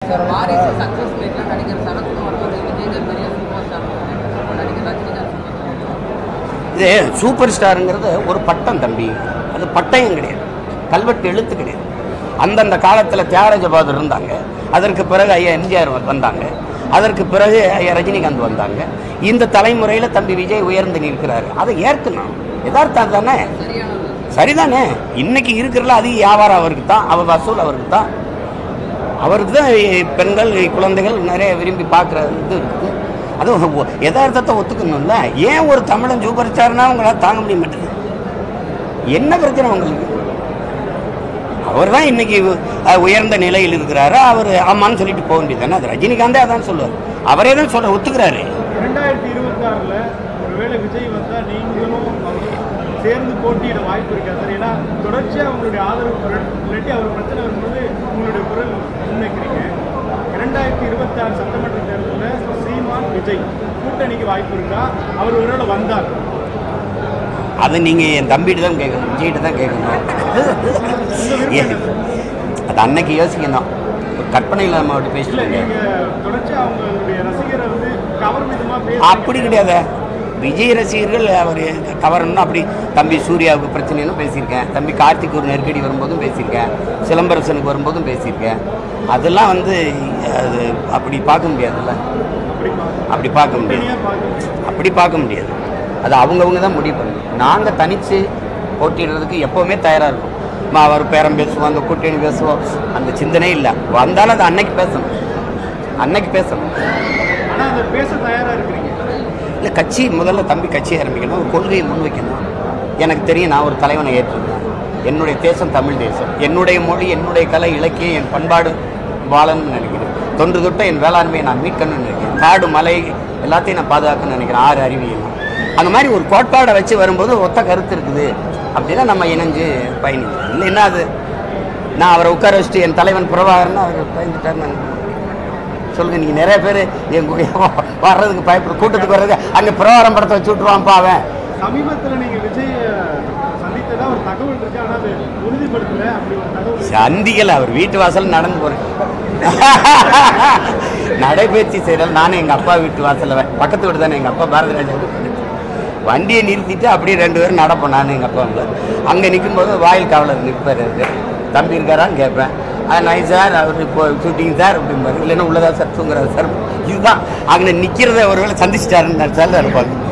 Sir வாரிசு success ரேட்ல நடிகர் சரத்குமார் வந்து விஜய் பெரிய சூப்பர் ஸ்டார் நடிகர் ரஜினிகாந்த் சூப்பர் இது சூப்பர் ஸ்டாருங்கிறது ஒரு பட்டம் தம்பி அது பட்டயம் கிடையாது கல்வெட்டு எழுத்து கிடையாது அந்தந்த காலத்தில் தியாகராஜ பகதூர் இருந்தாங்க அதற்கு பிறகு ஐயா எம்ஜிஆர் வந்தாங்க அதற்கு பிறகு ஐயா ரஜினிகாந்த் வந்தாங்க இந்த தலைமுறையில் தம்பி விஜய் உயர்ந்து நிற்கிறாரு அதை ஏற்கணும் யதார்த்தம் தானே சரியானது சரிதானே இன்னைக்கு இருக்கிறதுல அதிக வியாபாரம் அவருக்கு தான் அவர் வசூல் அவருக்கு தான் அவருக்கு தான் பெண்கள் குழந்தைகள் நிறைய விரும்பி பார்க்குற இது இருக்குது அதுவும் ஒ- யதார்த்தத்தை ஒத்துக்கணும்ல ஏன் ஒரு தமிழன் சூப்பர் ஸ்டார்னா உங்களால் தாங்க முடிய மாட்டேங்குது என்ன பிரச்சனை உங்களுக்கு அவர் தான் இன்னைக்கு அஹ், உயர்ந்த நிலையில் இருக்கிறாரு அவர் ஆமான்னு சொல்லிட்டு போக வேண்டியது அது ரஜினிகாந்தே அதான் சொல்லுவார் அவரே தான் சொல்ல ஒத்துக்கிறாரு ரெண்டாயிரத்தி இருபத்தி ஆறுல ஒருவேளை விஜய் வந்தா நீங்களும் அவரும் சேர்ந்து போட்டியிட வாய்ப்பு இருக்கா சார் ஏன்னா தொடர்ச்சியா உங்களுடைய ஆதரவு குரல் இல்லாட்டி அவர் பிரச்சனை வரும்போது உங்களுடைய குரல் முன்வைக்கிறீங்க இரண்டாயிரத்தி இருபத்தி ஆறு சட்டமன்ற தேர்தலில் சீமான் விஜய் கூட்டணிக்கு வாய்ப்பு இருக்கா அவர் ஒருவேளை வந்தார் அதை நீங்கள் என் தம்பிகிட்ட தான் கேட்கணும் விஜய்கிட்ட தான் கேட்கணும் ஏன் அது அன்னைக்கு யோசிக்கணும் கற்பனையில் நம்ம அப்படி இல்ல பேசிட்டு நீங்க தொடர்ச்சியா அவங்களுடைய ரசிகரை வந்து கவரும் விதமா பேச அப்படி கிடையாது விஜய் ரசிகர்கள் அவர் கவரணும் அப்படி தம்பி சூர்யாவுக்கு பிரச்சனைன்னு பேசியிருக்கேன் தம்பி கார்த்திக் ஒரு நெருக்கடி வரும்போதும் பேசியிருக்கேன் சிலம்பரசனுக்கு வரும்போதும் பேசியிருக்கேன் அதெல்லாம் வந்து அது அப்படி பார்க்க முடியாதுல்ல அப்படி பார்க்க முடியாது தனியா பார்க்க அப்படி பார்க்க முடியாது அது அவங்கவுங்க தான் முடிவு பண்ணணும் நாங்கள் தனித்து போட்டிடுறதுக்கு எப்போவுமே தயாராக இருக்கும் மா அவர் பேரம் பேசுவோம் அந்த கூட்டணி பேசுவோம் அந்த சிந்தனை இல்லை வந்தாலும் அது அன்னைக்கு பேசணும் அன்னைக்கு பேசணும் ஆனா அதை பேச தயாரா இருக்கிறீங்க இல்லை கட்சி முதல்ல தம்பி கட்சி ஆரம்பிக்கணும் ஒரு கொள்கையை முன்வைக்கணும் எனக்கு தெரியும் நான் ஒரு தலைவனை ஏற்றிருக்கேன் என்னுடைய தேசம் தமிழ் தேசம் என்னுடைய மொழி என்னுடைய கலை இலக்கியம் என் பண்பாடு வாழணும்னு நினைக்கிறேன் தொன்று தொட்ட என் வேளாண்மையை நான் மீட்கணும்னு நினைக்கிறேன் காடு மலை எல்லாத்தையும் நான் பாதுகாக்கணும்னு நினைக்கிறேன் ஆறு அறிவியல் அந்த மாதிரி ஒரு கோட்பாடை வச்சு வரும்போது ஒத்த கருத்து இருக்குது அப்படின்னா நம்ம இணைஞ்சு பயணிக்கலாம் இல்லைன்னா அது நான் அவரை உட்கார வச்சுட்டு என் தலைவன் பிரபாகரன் அவர் பயந்துட்டார் நான் சொல்லுங்க நீங்க நிறைய பேர் என் கூட வர்றதுக்கு பயப்பட கூட்டத்துக்கு வர்றதுக்கு அங்கே பிரவாரம் படத்தை வச்சு விட்ருவான்ப்பா அவன் சமீபத்துல நீங்க விஜய் சந்தித்ததா ஒரு தகவல் இருக்கு ஆனா அது உறுதிப்படுத்தல அப்படி ஒரு தகவல் சந்திக்கல அவர் வீட்டு வாசல் நடந்து போறேன் நடைபயிற்சி செய்யறது நானும் எங்க அப்பா வீட்டு வாசல்ல வே- பக்கத்து வீடு தானே எங்க அப்பா பாரதி ராஜா வீடு பக்கத்து. வண்டியை நிறுத்திட்டு அப்படியே ரெண்டு பேரும் நடப்போம் நானும் எங்க அப்பா அங்க நிக்கும்போது வாயில் காவலர் நிற்பாரு தம்பி இருக்காரான்னு கேட்பேன் ஆ நை சார் அவர் இப்போ ஷூட்டிங் சார் அப்படிம்பாரு இல்லைன்னா உள்ளதா சார் தூங்குறாரு சார் இதுதான் அங்கே நிற்கிறத ஒருவேளை சந்திச்சிட்டாருன்னு சார் இருப்பாங்க